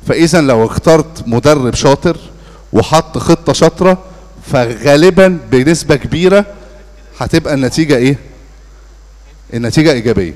فاذا لو اخترت مدرب شاطر وحط خطه شاطره فغالبا بنسبه كبيره هتبقى النتيجه ايه النتيجه ايجابيه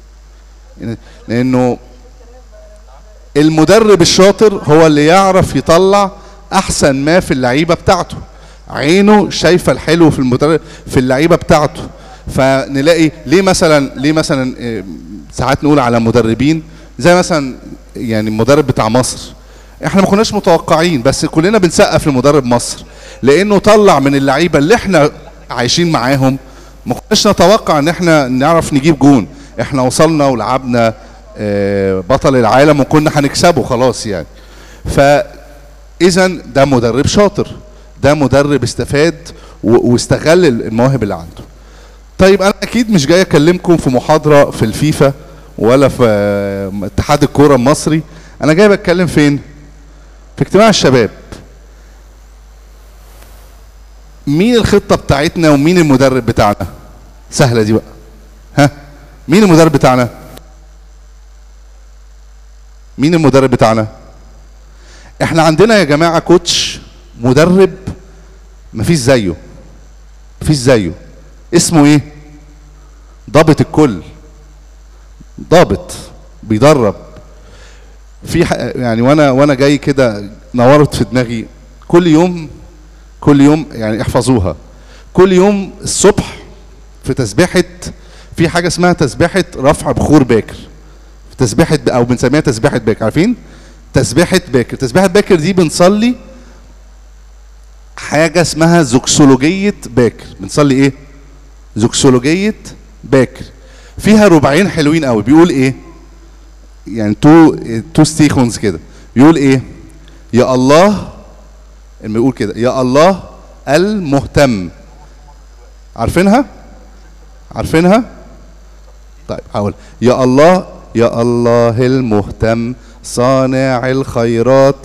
لانه المدرب الشاطر هو اللي يعرف يطلع احسن ما في اللعيبه بتاعته عينه شايفه الحلو في المدرب في اللعيبه بتاعته فنلاقي ليه مثلا ليه مثلا إيه، ساعات نقول على مدربين زي مثلا يعني المدرب بتاع مصر احنا ما كناش متوقعين بس كلنا بنسقف لمدرب مصر لانه طلع من اللعيبه اللي احنا عايشين معاهم ما كناش نتوقع ان احنا نعرف نجيب جون احنا وصلنا ولعبنا آه، بطل العالم وكنا هنكسبه خلاص يعني فاذا ده مدرب شاطر ده مدرب استفاد و- واستغل المواهب اللي عنده طيب انا اكيد مش جاي اكلمكم في محاضره في الفيفا ولا في آه، اتحاد الكوره المصري انا جاي بتكلم فين في اجتماع الشباب مين الخطه بتاعتنا ومين المدرب بتاعنا سهله دي بقى ها مين المدرب بتاعنا مين المدرب بتاعنا احنا عندنا يا جماعه كوتش مدرب مفيش زيه مفيش زيه اسمه ايه ضابط الكل ضابط بيدرب في ح- يعني وانا وانا جاي كده نورت في دماغي كل يوم كل يوم يعني احفظوها كل يوم الصبح في تسبيحه في حاجه اسمها تسبيحه رفع بخور باكر تسبيحه او بنسميها تسبيحه باكر عارفين تسبيحه باكر تسبيحه باكر دي بنصلي حاجه اسمها زوكسولوجيه باكر بنصلي ايه زوكسولوجيه باكر فيها ربعين حلوين قوي بيقول ايه يعني تو تو ستيخونز كده بيقول ايه يا الله لما يقول كده يا الله المهتم عارفينها عارفينها طيب حاول يا الله يا الله المهتم صانع الخيرات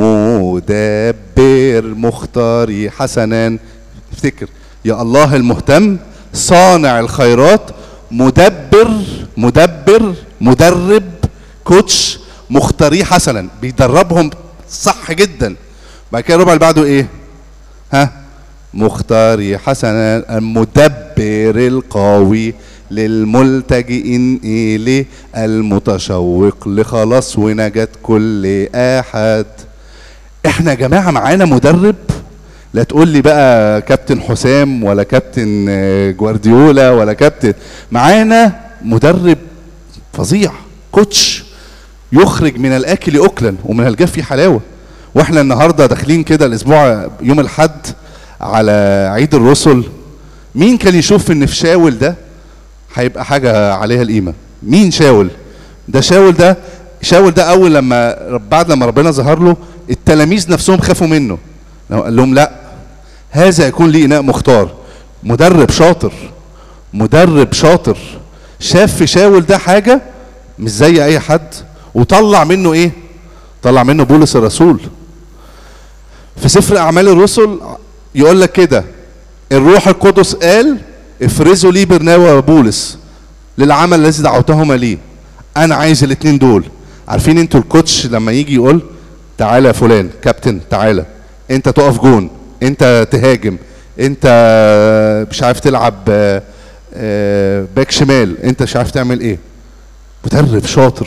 مدبر مختاري حسنا افتكر يا الله المهتم صانع الخيرات مدبر مدبر مدرب كوتش مختاري حسنا بيدربهم صح جدا بعد كده الربع اللي بعده ايه ها مختاري حسنا المدبر القوي للملتجئين إليه المتشوق لخلاص ونجاة كل أحد احنا يا جماعة معانا مدرب لا تقول لي بقى كابتن حسام ولا كابتن آه، جوارديولا ولا كابتن معانا مدرب فظيع كوتش يخرج من الاكل اكلا ومن الجف حلاوه واحنا النهارده داخلين كده الاسبوع يوم الاحد على عيد الرسل مين كان يشوف ان في شاول ده هيبقى حاجه عليها القيمه مين شاول ده شاول ده شاول ده اول لما بعد لما ربنا ظهر له التلاميذ نفسهم خافوا منه لو قال لهم لا هذا يكون لي اناء مختار مدرب شاطر مدرب شاطر شاف في شاول ده حاجه مش زي اي حد وطلع منه ايه طلع منه بولس الرسول في سفر اعمال الرسل يقول لك كده الروح القدس قال افرزوا لي برنابا وبولس للعمل الذي دعوتهما ليه انا عايز الاثنين دول عارفين انتوا الكوتش لما يجي يقول تعالى يا فلان كابتن تعالى انت تقف جون انت تهاجم انت مش عارف تلعب آه، آه، باك شمال انت مش عارف تعمل ايه مدرب شاطر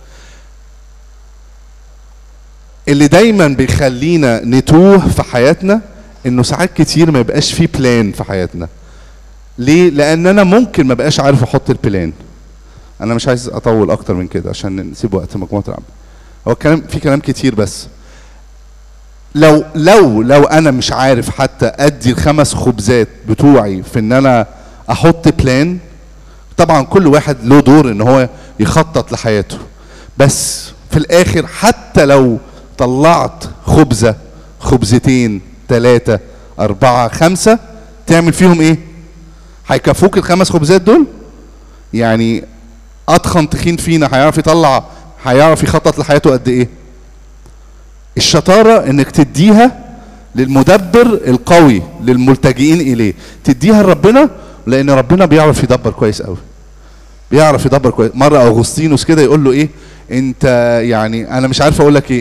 اللي دايما بيخلينا نتوه في حياتنا انه ساعات كتير ما يبقاش فيه بلان في حياتنا ليه لان انا ممكن ما بقاش عارف احط البلان انا مش عايز اطول اكتر من كده عشان نسيب وقت مجموعه العمل هو الكلام في كلام كتير بس لو لو لو انا مش عارف حتى ادي الخمس خبزات بتوعي في ان انا احط بلان طبعا كل واحد له دور ان هو يخطط لحياته بس في الاخر حتى لو طلعت خبزه خبزتين ثلاثه اربعه خمسه تعمل فيهم ايه هيكفوك الخمس خبزات دول يعني اتخن تخين فينا هيعرف يطلع هيعرف يخطط لحياته قد ايه الشطاره انك تديها للمدبر القوي للملتجئين اليه تديها لربنا لان ربنا بيعرف يدبر كويس قوي بيعرف يدبر كويس مره اغسطينوس كده يقول له ايه انت يعني انا مش عارف اقول لك ايه